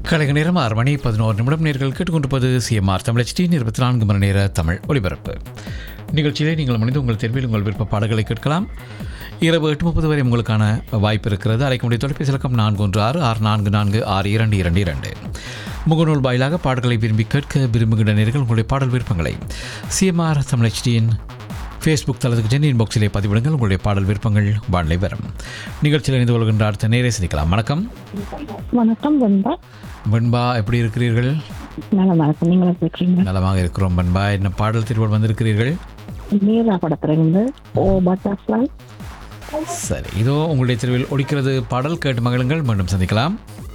கலைக நேரம் ஆறு மணி பதினோரு நிமிடம் நேர்கள் கேட்டுக்கொண்டிருப்பது சிஎம்ஆர் தமிழ் டி இருபத்தி நான்கு மணி நேர தமிழ் ஒலிபரப்பு நிகழ்ச்சியிலே நீங்கள் மனித உங்கள் தேர்வில் உங்கள் விருப்ப பாடல்களை கேட்கலாம் இரவு எட்டு முப்பது வரை உங்களுக்கான வாய்ப்பு இருக்கிறது அழைக்க முடிய தொலைபேசி இலக்கம் நான்கு ஒன்று ஆறு ஆறு நான்கு நான்கு ஆறு இரண்டு இரண்டு இரண்டு முகநூல் வாயிலாக பாடல்களை விரும்பி கேட்க விரும்புகின்ற நேர்கள் உங்களுடைய பாடல் விருப்பங்களை சிஎம்ஆர் தமிழ் HDயின் ஃபேஸ்புக் தளத்துக்கு சென்று இன்பாக்ஸிலே பதிவிடுங்கள் உங்களுடைய பாடல் விருப்பங்கள் வானிலை வரும் நிகழ்ச்சியில் இணைந்து கொள்கின்ற அடுத்த நேரே சந்திக்கலாம் வணக்கம் வணக்கம் வெண்பா வெண்பா எப்படி இருக்கிறீர்கள் நல்லா வணக்கம் நீங்களும் எப்படி இருக்கீங்க நலமாக இருக்கிறோம் வெண்பா என்ன பாடல் திருவள் வந்திருக்கிறீர்கள் மீரா படத்திலிருந்து ஓ பட்டர்ஃப்ளை சரி இதோ உங்களுடைய தெருவில் ஒழிக்கிறது பாடல் கேட்டு மகிழுங்கள் மீண்டும் சந்திக்கலாம்